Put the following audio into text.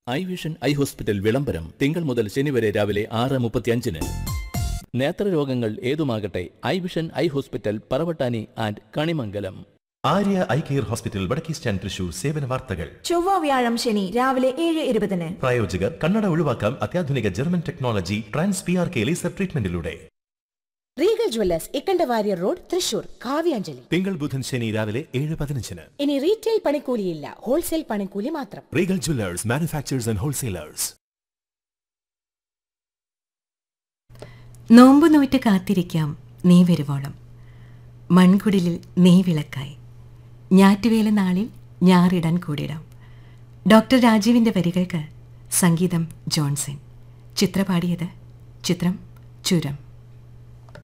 I vision eye hospital വിളംബരം തിങ്കൾ മുതൽ ശനി വരെ രാവിലെ ആറ് മുപ്പത്തിയഞ്ചിന് നേത്രരോഗങ്ങൾ ഏതുമാകട്ടെ eye vision eye hospital Paravattani and Kanimangalam Arya eye care hospital വടക്കേസ്റ്റാൻ തൃശൂർ സേവന വാർത്തകൾ ചൊവ്വ വ്യാഴം ശനി രാവിലെ ഏഴ് ഇരുപതിന് പ്രായോജകർ കണ്ണട ഒഴിവാക്കാം അത്യാധുനിക German technology trans P R K laser ട്രീറ്റ്മെന്റിലൂടെ Regal jewellers Ikkandavarier road Thrissur Kavyanjali തിങ്കൾ ബുധൻ ശനി രാവിലെ ഏഴ് പതിനഞ്ചിന് ഇനി റീറ്റെയിൽ പണിക്കൂലിയില്ല ഹോൾസെയിൽ പണിക്കൂലി മാത്രം Regal jewellers manufacturers and wholesalers നോമ്പു നോറ്റ് കാത്തിരിക്കാം നീ വരുവോളം മൺകുടിലിൽ നീ വിളക്കായി ഞാറ്റുവേല നാളിൽ ഞാറിടാൻ കൂടിടാം ഡോക്ടർ രാജീവിൻ്റെ വരികൾക്ക് സംഗീതം ജോൺസൺ ചിത്രപാടിയത് ചിത്രം ചുരം